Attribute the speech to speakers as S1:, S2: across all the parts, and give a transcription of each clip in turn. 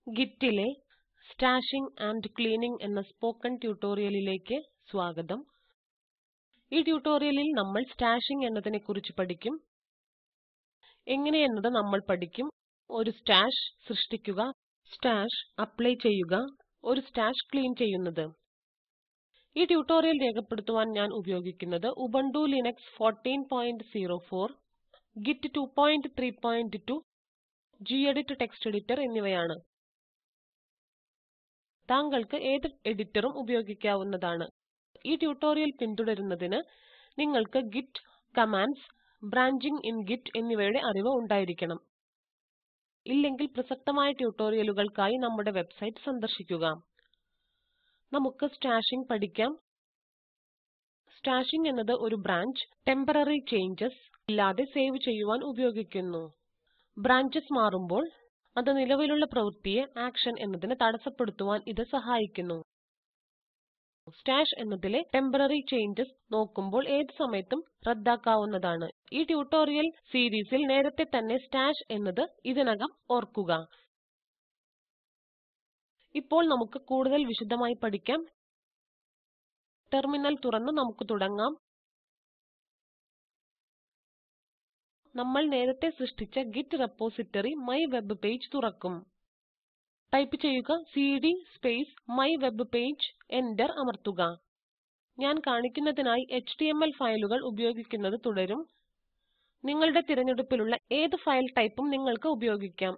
S1: ഗിറ്റിലെ stashing and cleaning എന്ന spoken ട്യൂട്ടോറിയലിലേക്ക് സ്വാഗതം ഈ ട്യൂട്ടോറിയലിൽ നമ്മൾ സ്റ്റാഷിംഗ് എന്നതിനെക്കുറിച്ച് പഠിക്കും എങ്ങനെയെന്നത് നമ്മൾ പഠിക്കും ഒരു സ്റ്റാഷ് സൃഷ്ടിക്കുക സ്റ്റാഷ് അപ്ലൈ ചെയ്യുക ഒരു സ്റ്റാഷ് ക്ലീൻ ചെയ്യുന്നത് ഈ ട്യൂട്ടോറിയൽ രേഖപ്പെടുത്തുവാൻ ഞാൻ ഉപയോഗിക്കുന്നത് Ubuntu Linux 1404 Git 232 gedit text editor എന്നിവയാണ് താങ്കൾക്ക് ഏത് എഡിറ്ററും ഉപയോഗിക്കാവുന്നതാണ് ഈ ട്യൂട്ടോറിയൽ പിന്തുടരുന്നതിന് നിങ്ങൾക്ക് Git commands branching in Git എന്നിവയുടെ അറിവ് ഉണ്ടായിരിക്കണം ഇല്ലെങ്കിൽ പ്രസക്തമായ ട്യൂട്ടോറിയലുകൾക്കായി നമ്മുടെ വെബ്സൈറ്റ് സന്ദർശിക്കുക നമുക്ക് സ്റ്റാഷിംഗ് പഠിക്കാം സ്റ്റാഷിംഗ് എന്നത് ഒരു ബ്രാഞ്ച് ടെമ്പററി ചേഞ്ചസ് ഇല്ലാതെ സേവ് ചെയ്യുവാൻ ഉപയോഗിക്കുന്നു ബ്രാഞ്ചസ് മാറുമ്പോൾ അത് നിലവിലുള്ള പ്രവൃത്തിയെ ആക്ഷൻ എന്നതിന് തടസ്സപ്പെടുത്തുവാൻ ഇത് സഹായിക്കുന്നു സ്റ്റാഷ് എന്നതിലെ ടെമ്പററി ചേഞ്ചസ് നോക്കുമ്പോൾ ഏത് സമയത്തും റദ്ദാക്കാവുന്നതാണ് ഈ ട്യൂട്ടോറിയൽ സീരീസിൽ നേരത്തെ തന്നെ സ്റ്റാഷ് എന്നത് ഇതിനകം ഓർക്കുക ഇപ്പോൾ നമുക്ക് കൂടുതൽ വിശദമായി പഠിക്കാം ടെർമിനൽ തുറന്ന് നമുക്ക് തുടങ്ങാം നമ്മൾ നേരത്തെ സൃഷ്ടിച്ച ഗിറ്റ് റെപ്പോസിറ്ററി മൈവെബ്പേജ് തുറക്കും ടൈപ്പ് ചെയ്യുക സിഡി സ്പേസ് മൈവെബ്പേജ് എന്റർ അമർത്തുക ഞാൻ കാണിക്കുന്നതിനായി എച്ടിഎംഎൽ ഫയലുകൾ ഉപയോഗിക്കുന്നത് തുടരും നിങ്ങളുടെ തിരഞ്ഞെടുപ്പിലുള്ള ഏത് ഫയൽ ടൈപ്പും നിങ്ങൾക്ക് ഉപയോഗിക്കാം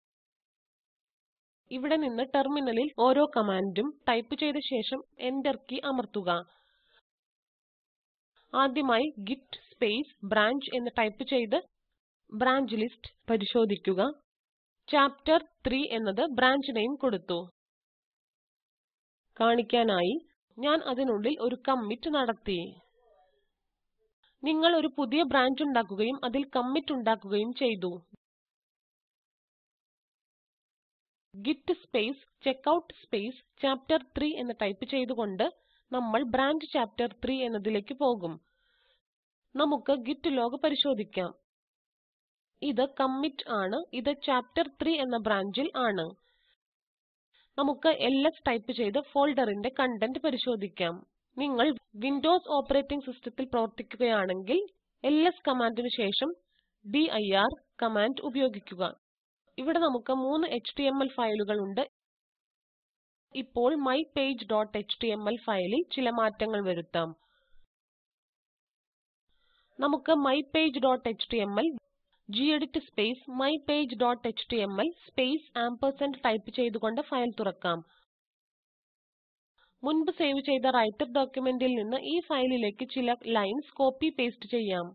S1: ഇവിടെ നിന്ന് ടെർമിനലിൽ ഓരോ കമാൻഡും ടൈപ്പ് ചെയ്ത ശേഷം എന്റർ കീ അമർത്തുക ആദ്യമായി ഗിറ്റ് സ്പേസ് ബ്രാഞ്ച് എന്ന് ടൈപ്പ് ചെയ്ത് ബ്രാഞ്ച് ലിസ്റ്റ് പരിശോധിക്കുക ചാപ്റ്റർ 3 എന്നത് ബ്രാഞ്ച് നെയിം കൊടുത്തു കാണിക്കാനായി ഞാൻ അതിനുള്ളിൽ ഒരു കമ്മിറ്റ് നടത്തി നിങ്ങൾ ഒരു പുതിയ ബ്രാഞ്ച് ഉണ്ടാക്കുകയും അതിൽ കമ്മിറ്റ് ഉണ്ടാക്കുകയും ചെയ്തു Git space checkout space chapter 3 എന്ന് ടൈപ്പ് ചെയ്തുകൊണ്ട് നമ്മൾ ബ്രാഞ്ച് ചാപ്റ്റർ 3 എന്നതിലേക്ക് പോകും നമുക്ക് ഗിറ്റ് ലോഗ് പരിശോധിക്കാം ഇത് കമ്മിറ്റ് ആണ് ഇത് ചാപ്റ്റർ 3 എന്ന ബ്രാഞ്ചിൽ ആണ് നമുക്ക് എൽഎസ് ടൈപ്പ് ചെയ്ത് ഫോൾഡറിന്റെ കണ്ടന്റ് പരിശോധിക്കാം നിങ്ങൾ വിൻഡോസ് ഓപ്പറേറ്റിംഗ് സിസ്റ്റത്തിൽ പ്രവർത്തിക്കുകയാണെങ്കിൽ എൽഎസ് കമാൻഡിനു ശേഷം ദിർ കമാൻഡ് ഉപയോഗിക്കുക ഇവിടെ നമുക്ക് മൂന്ന് എച്ടിഎംഎൽ ഫയലുകൾ ഉണ്ട് ഇപ്പോൾ mypage.html ഫയലിൽ ചില മാറ്റങ്ങൾ വരുത്താം നമുക്ക് mypage.html gedit space mypage.html space ampersand type ചെയ്തുകൊണ്ട് ഫയൽ തുറക്കാം മുൻപ് സേവ് ചെയ്ത വ്രൈട്ടർ ഡോക്യുമെന്റിൽ നിന്ന് ഈ ഫയലിലേക്ക് ചില ലൈൻസ് കോപ്പി പേസ്റ്റ് ചെയ്യാം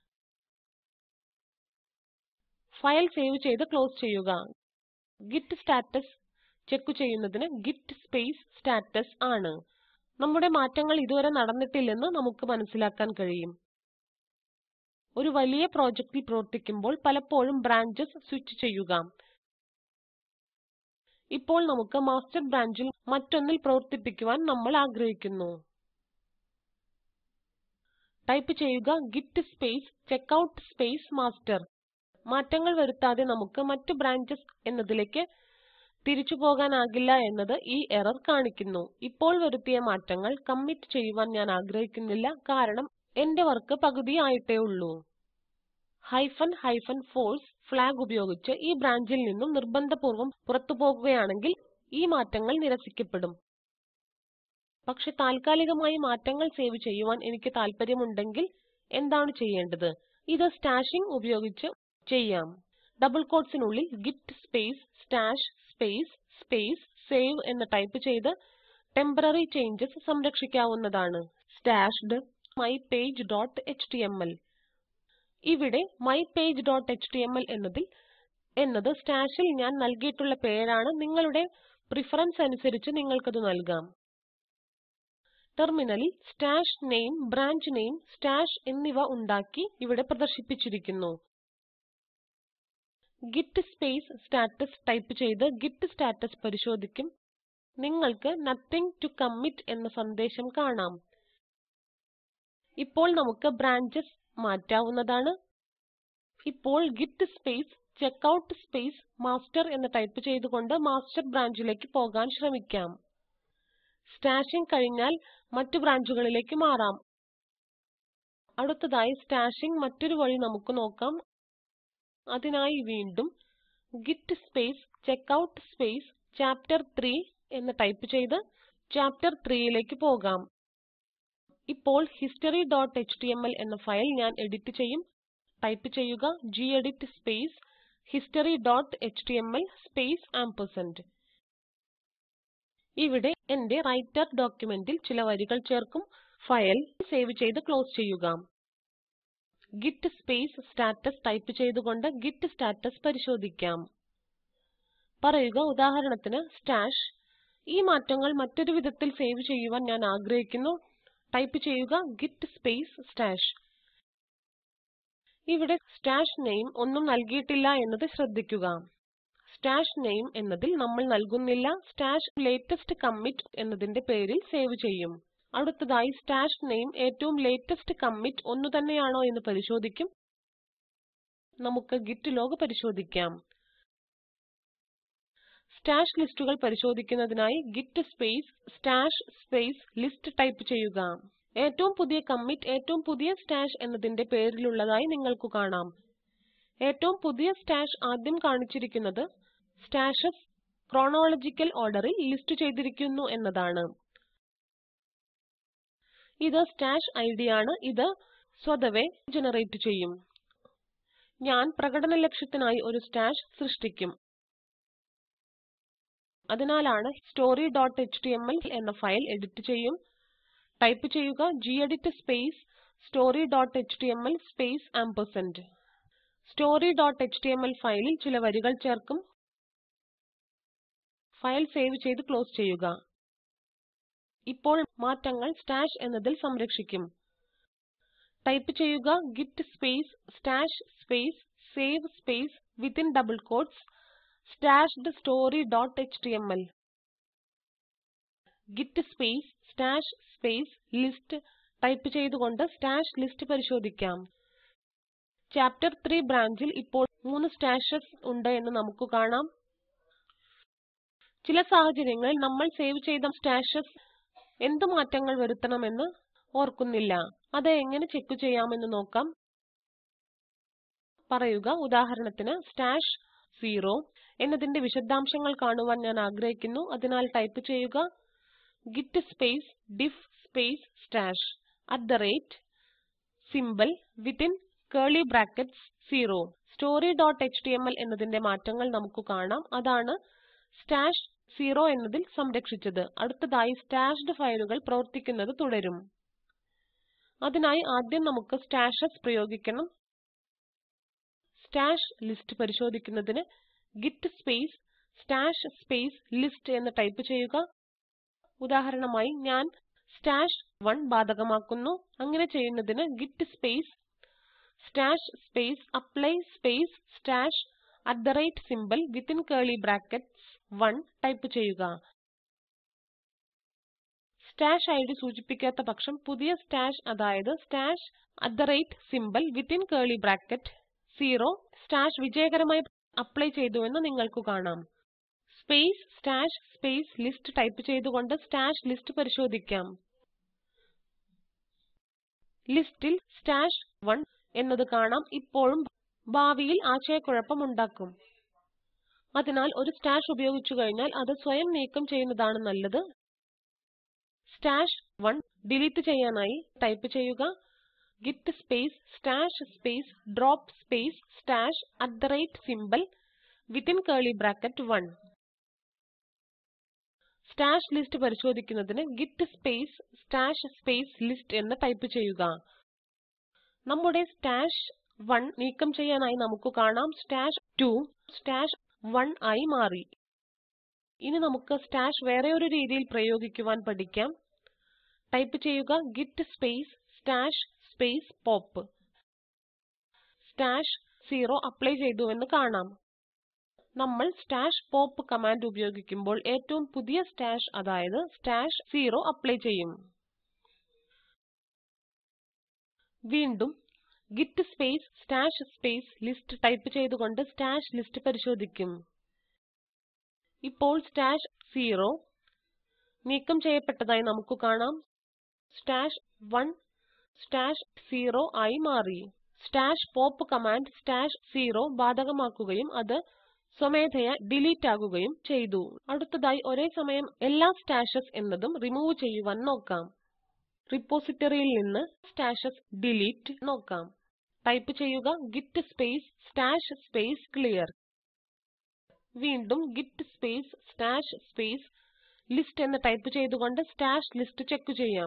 S1: ഫയൽ സേവ് ചെയ്ത് ക്ലോസ് ചെയ്യുക ഗിറ്റ് സ്റ്റാറ്റസ് ചെക്ക് ചെയ്യുന്നതിന് ഗിറ്റ് സ്പേസ് സ്റ്റാറ്റസ് ആണ് നമ്മുടെ മാറ്റങ്ങൾ ഇതുവരെ നടന്നിട്ടില്ലെന്ന് നമുക്ക് മനസ്സിലാക്കാൻ കഴിയും ഒരു വലിയ പ്രോജക്റ്റിൽ പ്രവർത്തിക്കുമ്പോൾ പലപ്പോഴും ബ്രാഞ്ചസ് സ്വിച്ച് ചെയ്യുക ഇപ്പോൾ നമുക്ക് മാസ്റ്റർ ബ്രാഞ്ചിൽ മറ്റൊന്നിൽ പ്രവർത്തിപ്പിക്കുവാൻ നമ്മൾ ആഗ്രഹിക്കുന്നു ടൈപ്പ് ചെയ്യുക git space checkout space master മാറ്റങ്ങൾ വരുത്താതെ നമുക്ക് മറ്റ് ബ്രാഞ്ചസ് എന്നതിലേക്ക് തിരിച്ചു പോകാനാകില്ല എന്നത് ഈ എറർ കാണിക്കുന്നു ഇപ്പോൾ വരുത്തിയ മാറ്റങ്ങൾ കമ്മിറ്റ് ചെയ്യുവാൻ ഞാൻ ആഗ്രഹിക്കുന്നില്ല കാരണം എന്റെ വർക്ക് പകുതി ആയിട്ടേ ഉള്ളൂ ഹൈഫൻ ഹൈഫൻ ഫോഴ്സ് ഫ്ലാഗ് ഉപയോഗിച്ച് ഈ ബ്രാഞ്ചിൽ നിന്നും നിർബന്ധപൂർവം പുറത്തു പോകുകയാണെങ്കിൽ ഈ മാറ്റങ്ങൾ നിരസിക്കപ്പെടും പക്ഷെ താൽക്കാലികമായി മാറ്റങ്ങൾ സേവ് ചെയ്യുവാൻ എനിക്ക് താല്പര്യമുണ്ടെങ്കിൽ എന്താണ് ചെയ്യേണ്ടത് ഇത് സ്റ്റാഷിംഗ് ഉപയോഗിച്ച് ചെയ്യാം ഡബിൾ quotesനുള്ളിൽ git space stash space space save എന്ന് ടൈപ്പ് ചെയ്ത് ടെമ്പററി ചേഞ്ചസ് സംരക്ഷിക്കാവുന്നതാണ് സ്റ്റാഷ്ഡ് mypage.html ഇവിടെ mypage.html എന്നതിൽ എന്നത് സ്റ്റാഷിൽ ഞാൻ നൽകിയിട്ടുള്ള പേരാണ് നിങ്ങളുടെ പ്രിഫറൻസ് അനുസരിച്ച് നിങ്ങൾക്കത് നൽകാം ടെർമിനലിൽ stash name branch name stash എന്നിവ ഉണ്ടാക്കി ഇവിടെ പ്രദർശിപ്പിച്ചിരിക്കുന്നു ഗിറ്റ് സ്പേസ് സ്റ്റാറ്റസ് ടൈപ്പ് ചെയ്ത് ഗിറ്റ് സ്റ്റാറ്റസ് പരിശോധിക്കും നിങ്ങൾക്ക് നത്തിങ് ടോ കമ്മിറ്റ് എന്ന സന്ദേശം കാണാം ഇപ്പോൾ നമുക്ക് ബ്രാഞ്ചസ് മാറ്റാവുന്നതാണ് ഇപ്പോൾ git space checkout space master എന്ന് ടൈപ്പ് ചെയ്തുകൊണ്ട് മാസ്റ്റർ ബ്രാഞ്ചിലേക്ക് പോകാൻ ശ്രമിക്കാം സ്റ്റാഷിംഗ് കഴിഞ്ഞാൽ മറ്റു ബ്രാഞ്ചുകളിലേക്ക് മാറാം അടുത്തതായി സ്റ്റാഷിംഗ് മറ്റൊരു വഴി നമുക്ക് നോക്കാം അതിനായി വീണ്ടും git space checkout space chapter 3 എന്ന് ടൈപ്പ് ചെയ്ത് ചാപ്റ്റർ 3 ലേക്ക് പോകാം ഇപ്പോൾ history.html എന്ന ഫയൽ ഞാൻ എഡിറ്റ് ചെയ്യും ടൈപ്പ് ചെയ്യുക gedit space history.html space ampersand ഇവിടെ എന്റെ റൈറ്റർ ഡോക്യുമെന്റിൽ ചില വരികൾ ചേർക്കും ഫയൽ സേവ് ചെയ്ത് ക്ലോസ് ചെയ്യുക git സ്പേസ് സ്റ്റാറ്റസ് ടൈപ്പ് ചെയ്തുകൊണ്ട് git സ്റ്റാറ്റസ് പരിശോധിക്കാം പറയുക ഉദാഹരണത്തിന് സ്റ്റാഷ് ഈ മാറ്റങ്ങൾ മറ്റൊരു വിധത്തിൽ സേവ് ചെയ്യുവാൻ ഞാൻ ആഗ്രഹിക്കുന്നു ടൈപ്പ് ചെയ്യുക git സ്പേസ് സ്റ്റാഷ് ഇവിടെ സ്റ്റാഷ് നെയിം ഒന്നും നൽകിയിട്ടില്ല എന്നത് ശ്രദ്ധിക്കുക സ്റ്റാഷ് നെയിം എന്നതിൽ നമ്മൾ നൽകുന്നില്ല സ്റ്റാഷ് ലേറ്റസ്റ്റ് കമ്മിറ്റ് എന്നതിന്റെ പേരിൽ സേവ് ചെയ്യും അടുത്തതായി സ്റ്റാഷ് നെയിം ഏറ്റവും ലേറ്റസ്റ്റ് കമ്മിറ്റ് ഒന്നു തന്നെയാണോ എന്ന് പരിശോധിക്കും നമുക്ക് git log പരിശോധിക്കാം സ്റ്റാഷ് ലിസ്റ്റുകൾ പരിശോധിക്കുന്നതിനായി git space stash space list type ചെയ്യുക ഏറ്റവും പുതിയ കമ്മിറ്റ് ഏറ്റവും പുതിയ സ്റ്റാഷ് എന്നതിന്റെ പേരിലുള്ളതായി നിങ്ങൾക്ക് കാണാം ഏറ്റവും പുതിയ സ്റ്റാഷ് ആദ്യം കാണിച്ചിരിക്കുന്നത് സ്റ്റാഷസ് ക്രോണോളജിക്കൽ ഓർഡറിൽ ലിസ്റ്റ് ചെയ്തിരിക്കുന്നു എന്നതാണ് ഇത് സ്റ്റാഷ് id ആണ് ഇത് സ്വതവേ ജനറേറ്റ് ചെയ്യും ഞാൻ പ്രകടന ലക്ഷ്യത്തിനായി ഒരു സ്റ്റാഷ് സൃഷ്ടിക്കും അതിനാലാണ് story.html എന്ന ഫയൽ എഡിറ്റ് ചെയ്യും ടൈപ്പ് ചെയ്യുക gedit space story.html space ampersand story.html ഫയലിൽ ചില വരികൾ ചേർക്കും ഫയൽ സേവ് ചെയ്ത് ക്ലോസ് ചെയ്യുക ഇപ്പോൾ മാറ്റങ്ങൾ സ്റ്റാഷ് എന്നതിൽ സംരക്ഷിക്കും ടൈപ്പ് ചെയ്യുക git space stash space save space within double quotes stashed story.html git space stash space list type ചെയ്തുകൊണ്ട് സ്റ്റാഷ് ലിസ്റ്റ് പരിശോധിക്കാം ചാപ്റ്റർ 3 ബ്രാഞ്ചിൽ ഇപ്പോൾ മൂന്ന് സ്റ്റാഷസ് ഉണ്ട് എന്ന് നമുക്ക് കാണാം ചില സാഹചര്യങ്ങളിൽ നമ്മൾ സേവ് ചെയ്ത സ്റ്റാഷസ് എന്ത് മാറ്റങ്ങൾ വരുത്തണമെന്ന് ഓർക്കുന്നില്ല അത് എങ്ങനെ ചെക്ക് ചെയ്യാമെന്ന് നോക്കാം പറയുക ഉദാഹരണത്തിന് സ്റ്റാഷ് 0 എന്നതിന്റെ വിശദാംശങ്ങൾ കാണുവാൻ ഞാൻ ആഗ്രഹിക്കുന്നു അതിനാൽ ടൈപ്പ് ചെയ്യുക git space diff space stash at the rate symbol within curly brackets 0 story.html എന്നതിന്റെ മാറ്റങ്ങൾ നമുക്ക് കാണാം അതാണ് സ്റ്റാഷ് 0 എന്നതിൽ സംരക്ഷിച്ചത് അടുത്തതായി സ്റ്റാഷ്ഡ് ഫയലുകൾ പ്രവർത്തിക്കുന്നത് തുടരും അതിനായി ആദ്യം നമുക്ക് സ്റ്റാഷസ് പ്രയോഗിക്കണം സ്റ്റാഷ് ലിസ്റ്റ് പരിശോധിക്കുന്നതിന് git space stash space list എന്ന് ടൈപ്പ് ചെയ്യുക ഉദാഹരണമായി ഞാൻ സ്റ്റാഷ് 1 ബാധകമാക്കുന്നു അങ്ങനെ ചെയ്യുന്നതിന് git space stash space apply space stash at the rate symbol within curly brackets 1 type ചെയ്യുക സ്റ്റാഷ് id സൂചിപ്പിക്കാത്ത പക്ഷം പുതിയ സ്റ്റാഷ് അതായത് stash at the rate symbol within curly bracket 0 stash വിജയകരമായി അപ്ലൈ ചെയ്തുവെന്ന് നിങ്ങൾക്ക് കാണാം space stash space list type ചെയ്തുകൊണ്ട് സ്റ്റാഷ് ലിസ്റ്റ് പരിശോധിക്കാം ലിസ്റ്റിൽ സ്റ്റാഷ് 1 എന്നത് കാണാം ഇപ്പോഴും ഭാവിയിൽ ആശയക്കുഴപ്പം ഉണ്ടാക്കും അതിനാൽ ഒരു സ്റ്റാഷ് ഉപയോഗിച്ചു കഴിഞ്ഞാൽ അത് സ്വയം നീക്കം ചെയ്യുന്നതാണ് നല്ലത് സ്റ്റാഷ് 1 ഡിലീറ്റ് ചെയ്യാനായി ടൈപ്പ് ചെയ്യുക git space stash space drop space stash at the rate symbol within curly bracket 1 stash list പരിശോധിക്കുന്നതിന് git space stash space list എന്ന് ടൈപ്പ് ചെയ്യുക നമ്മുടെ സ്റ്റാഷ് 1 നീക്കം ചെയ്യാനായി നമുക്ക് കാണാം സ്റ്റാഷ് 2 സ്റ്റാഷ് 1 ആയി മാറി ഇനി നമുക്ക് സ്റ്റാഷ് വേറെ ഒരു രീതിയിൽ പ്രയോഗിക്കുവാൻ പഠിക്കാം ടൈപ്പ് ചെയ്യുക git space stash space pop stash 0 apply ചെയ്തുവെന്ന് കാണാം നമ്മൾ സ്റ്റാഷ് പോപ്പ് കമാൻഡ് ഉപയോഗിക്കുമ്പോൾ ഏറ്റവും പുതിയ സ്റ്റാഷ് അതായത് സ്റ്റാഷ് 0 അപ്ലൈ ചെയ്യും വീണ്ടും git space stash space list type ചെയ്തുകൊണ്ട് സ്റ്റാഷ് ലിസ്റ്റ് പരിശോധിക്കും ഇപ്പോൾ സ്റ്റാഷ് 0 നീക്കം ചെയ്യപ്പെട്ടതായി നമുക്ക് കാണാം സ്റ്റാഷ് 1 സ്റ്റാഷ് 0 ആയി മാറി സ്റ്റാഷ് പോപ്പ് കമാൻഡ് സ്റ്റാഷ് 0 ബാധകമാക്കുകയും അത് സ്വമേധയാ ഡിലീറ്റ് ആകുകയും ചെയ്തു അടുത്തതായി ഒരേ സമയം എല്ലാ സ്റ്റാഷസ് എന്നതും റിമൂവ് ചെയ്യുവാൻ നോക്കാം റിപ്പോസിറ്ററിയിൽ നിന്ന് സ്റ്റാഷസ് ഡിലീറ്റ് നോക്കാം ടൈപ്പ് ചെയ്യുക git space stash space clear വീണ്ടും git space stash space list എന്ന് ടൈപ്പ് ചെയ്തുകൊണ്ട് സ്റ്റാഷ് ലിസ്റ്റ് ചെക്ക് ചെയ്യാം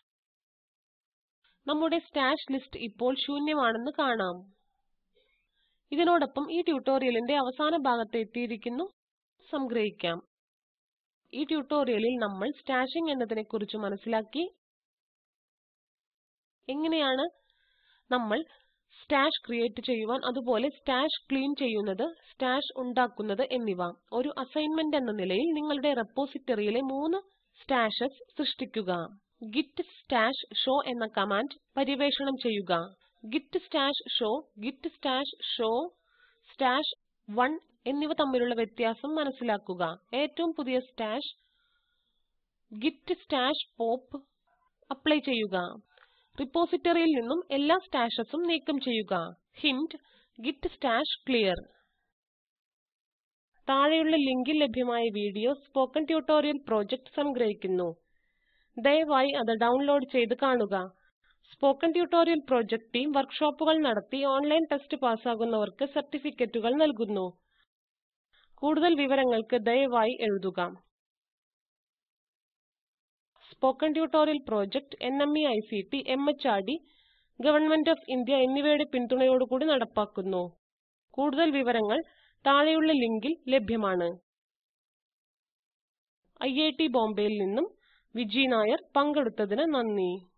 S1: നമ്മുടെ സ്റ്റാഷ് ലിസ്റ്റ് ഇപ്പോൾ ശൂന്യമാണെന്ന് കാണാം ഇതിനോടൊപ്പം ഈ ട്യൂട്ടോറിയലിന്റെ അവസാന ഭാഗത്ത് എത്തിയിരിക്കുന്നു സംഗ്രഹിക്കാം ഈ ട്യൂട്ടോറിയലിൽ നമ്മൾ സ്റ്റാഷിംഗ് എന്നതിനെക്കുറിച്ച് മനസ്സിലാക്കി എങ്ങനെയാണ് നമ്മൾ സ്റ്റാഷ് ക്രിയേറ്റ് ചെയ്യുവാൻ അതുപോലെ സ്റ്റാഷ് ക്ലീൻ ചെയ്യുന്നത് സ്റ്റാഷ് ഉണ്ടാക്കുന്നത് എന്നിവ ഒരു അസൈൻമെന്റ് എന്ന നിലയിൽ നിങ്ങളുടെ റെപ്പോസിറ്ററിയിലെ മൂന്ന് സ്റ്റാഷസ് സൃഷ്ടിക്കുക ഗിറ്റ് സ്റ്റാഷ് ഷോ എന്ന കമാൻഡ് പര്യവേഷണം ചെയ്യുക git stash show git stash show stash 1 എന്നിവ തമ്മിലുള്ള വ്യത്യാസം മനസ്സിലാക്കുക ഏറ്റവും പുതിയ stash git stash pop apply ചെയ്യുക റിപ്പോസിറ്ററിയിൽ നിന്നും എല്ലാ സ്റ്റാഷസും നീക്കം ചെയ്യുക ഹിന്റ് ഗിറ്റ് സ്റ്റാഷ് ക്ലിയർ താഴെയുള്ള ലിങ്കിൽ ലഭ്യമായ വീഡിയോ സ്പോക്കൻ ട്യൂട്ടോറിയൽ പ്രോജക്റ്റ് സംഗ്രഹിക്കുന്നു ദയവായി അത് ഡൗൺലോഡ് ചെയ്ത് കാണുക സ്പോക്കൻ ട്യൂട്ടോറിയൽ പ്രോജക്റ്റ് ടീം വർക്ക്ഷോപ്പുകൾ നടത്തി ഓൺലൈൻ ടെസ്റ്റ് പാസ്സാകുന്നവർക്ക് സർട്ടിഫിക്കറ്റുകൾ നൽകുന്നു കൂടുതൽ വിവരങ്ങൾക്ക് ദയവായി എഴുതുക spoken tutorial project NMEICT MHRD government of India എന്നിവയുടെ പിന്തുണയോടുകൂടി നടപ്പാക്കുന്നു കൂടുതൽ വിവരങ്ങൾ താഴെയുള്ള ലിങ്കിൽ ലഭ്യമാണ് ഐറ്റ് ബോംബെയിൽ നിന്നും വിജി നായർ പങ്കെടുത്തതിന് നന്ദി